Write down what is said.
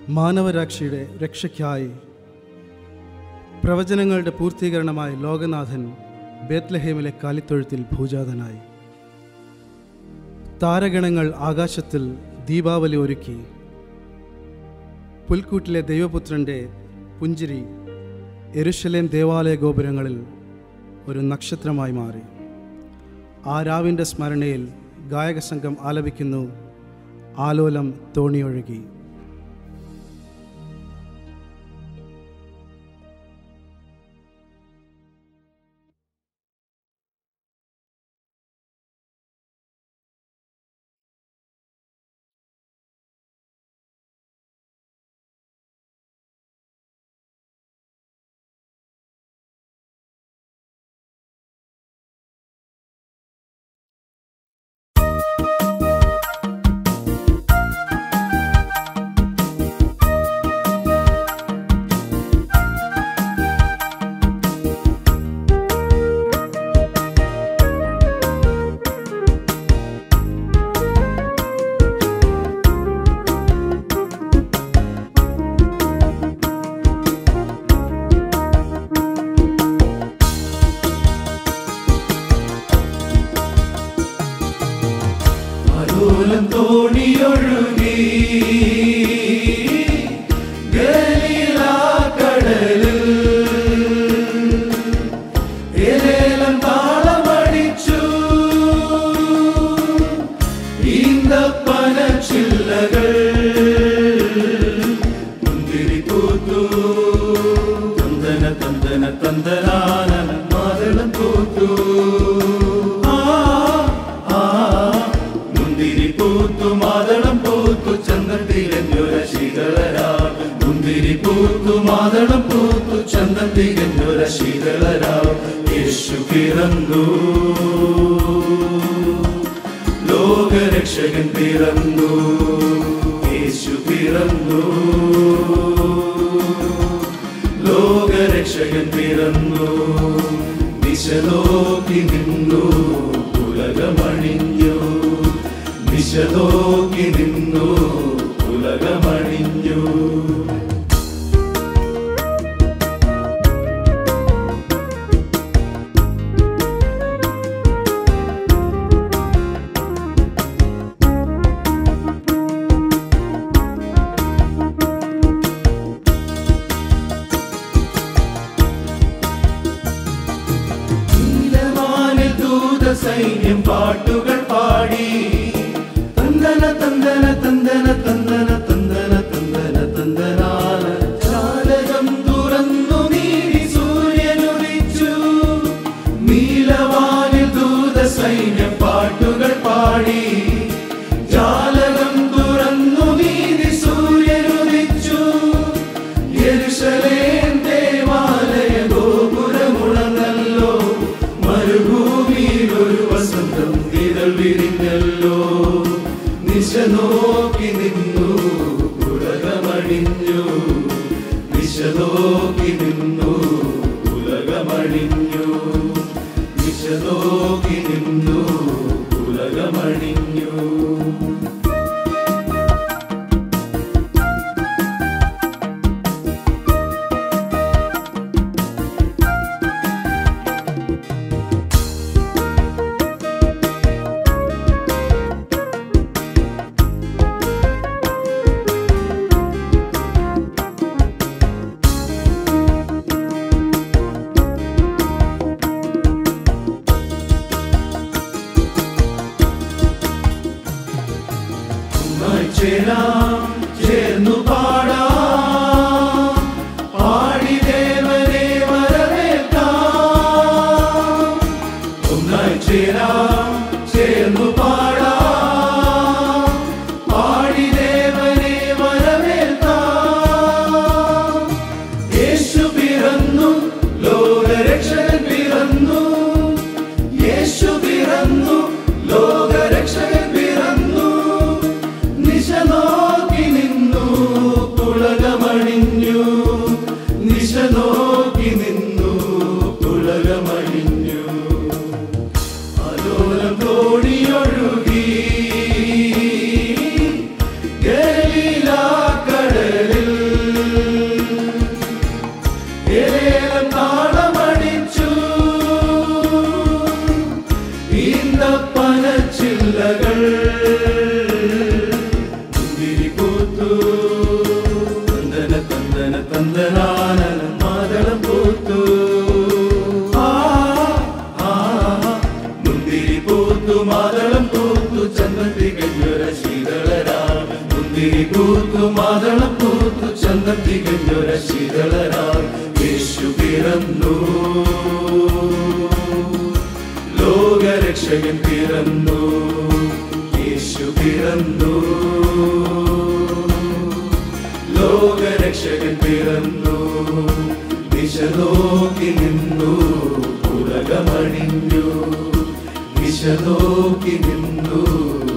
മാനവരാക്ഷിയുടെ രക്ഷയ്ക്കായി പ്രവചനങ്ങളുടെ പൂർത്തീകരണമായി ലോകനാഥൻ ബേത്ലഹേമിലെ കാലിത്തൊഴുത്തിൽ ഭൂജാതനായി താരഗണങ്ങൾ ആകാശത്തിൽ ദീപാവലി ഒരുക്കി പുൽക്കൂട്ടിലെ ദൈവപുത്രൻ്റെ പുഞ്ചിരി എരുശലേം ദേവാലയ ഗോപുരങ്ങളിൽ ഒരു നക്ഷത്രമായി മാറി ആ രാവിൻ്റെ സ്മരണയിൽ ഗായകസംഘം ആലപിക്കുന്നു ആലോലം തോണിയൊഴുകി ആലോലം തോണിയൊഴുകി ഗലീലാക്കടലിൽ ഏലേലം താളമടിച്ചു ഈന്തപ്പന ചില്ലകൾ മുന്തിരി പൂത്തു തന്തന തന്തന തന്തനാന മാതളം പൂത്തു ആ ആ മുന്തിരി പൂത്തു മാതളം പൂത്തു ചന്തത്തികഞ്ഞൊര ശീതളരാ മുന്തിരി പൂത്തു മാതളം പൂത്തു ചന്തത്തികഞ്ഞൊര ശീതളരാ യേശു പിറന്നു ലോകരക്ഷകൻ പിറന്നു യേശു പിറന്നു ലോകരക്ഷകൻ പിറന്നു ദിശലോക്കി നിന്നു ഉലകമണിഞ്ഞു ദിശലോക്കി നിന്നു ഉലകമണിഞ്ഞു നീലവാനിൽ ദൂത സൈന്യം പാട്ടുകൾ പാടി തന്തന തന്തന തന്തന തന്തന തന്തന തന്തന തന്തനാന ജാലകം തുറന്നു നീരി സൂര്യനുദിച്ചു നീലവാനിൽ ദൂത സൈന്യം പാട്ടുകൾ പാടി ജാലകം തുറന്നു നീതി സൂര്യനുദിച്ചു യെരുശലേം ദേവാലയ ഗോപുരമുണർന്നല്ലോ മരുഭൂമിയിൽ ഒരു വസന്തം വിരൽ വിരിഞ്ഞല്ലോ നിശ നോക്കി നിന്നു ഉലകമണിഞ്ഞു നിശ നോക്കി നിന്നു ഉലകമണിഞ്ഞു നിശ നോക്കി നിന്നു ഉലകമണിഞ്ഞു ഒന്നായി ചേരാം ചേർന്നു പാടാം പാടി ദേവനെ വരവേൽക്കാം ഒന്നായി ചേരാം ചേർന്നു പാടാം പാടി ദേവനെ വരവേൽക്കാം യേശു പിറന്നു ലോകരക്ഷകൻ പിറന്നു യേശു പിറന്നു ലോകരക്ഷകൻ പിറന്നു നിശ നോക്കി നിന്നു പുളകമണിഞ്ഞു നിശ നോക്കി നിന്നു പുളകമണിഞ്ഞു ആലോലം തോണിയൊഴുകി ഗലീലാക്കടലിൽ മാതളം പൂത്തു ചന്തം തികഞ്ഞൊര ശീതളരാ മുന്തിരി പൂത്തു മാതളം പൂത്തു ചന്തം തികഞ്ഞൊര ശീതളരാ യേശു പിറന്നു ലോകരക്ഷകൻ പിറന്നു യേശു പിറന്നു ലോകരക്ഷകൻ പിറന്നു ദിശ നോക്കി നിന്നു ഉലകമണിഞ്ഞു ദിശ നോക്കി നിന്നു